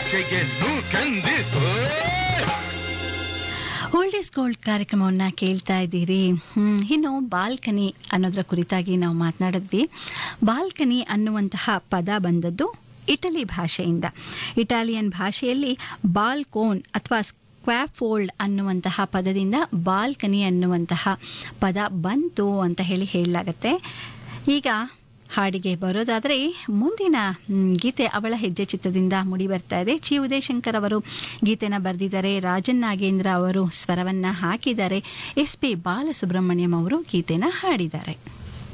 ಆಚೆಗೆ ನೂಕಂದಿತು old is gold ಕಾರ್ಯಕ್ರಮವನ್ನು ಕೇಳ್ತಾ ಇದ್ದೀರಿ ಹ್ಮ್, ಇನ್ನು ಬಾಲ್ಕನಿ ಅನ್ನೋದರ ಕುರಿತಾಗಿ ನಾವು ಮಾತನಾಡಿದ್ವಿ ಬಾಲ್ಕನಿ ಅನ್ನುವಂತಹ ಪದ ಬಂದದ್ದು ಇಟಲಿ ಭಾಷೆಯಿಂದ ಇಟಾಲಿಯನ್ ಭಾಷೆಯಲ್ಲಿ ಬಾಲ್ಕೋನ್ ಅಥವಾ ಸ್ಕ್ವಾಫೋಲ್ಡ್ ಅನ್ನುವಂತಹ ಪದದಿಂದ ಬಾಲ್ಕನಿ ಅನ್ನುವಂತಹ ಪದ ಬಂತು ಅಂತ ಹೇಳಿ ಹೇಳಲಾಗತ್ತೆ ಈಗ ಹಾಡಿಗೆ ಬರೋದಾದರೆ ಮುಂದಿನ ಮ್, ಗೀತೆ ಅವಳ ಹೆಜ್ಜೆ ಚಿತ್ರದಿಂದ ಮುಡಿ ಬರ್ತಾ ಇದೆ ಚಿ ಉದಯಶಂಕರ್ ಅವರು ಗೀತೆನ ಬರೆದಿದ್ದಾರೆ ರಾಜನ್ ನಾಗೇಂದ್ರ ಅವರು ಸ್ವರವನ್ನು ಹಾಕಿದ್ದಾರೆ ಎಸ್ ಪಿ ಬಾಲಸುಬ್ರಹ್ಮಣ್ಯಂ ಅವರು ಗೀತೆನ ಹಾಡಿದ್ದಾರೆ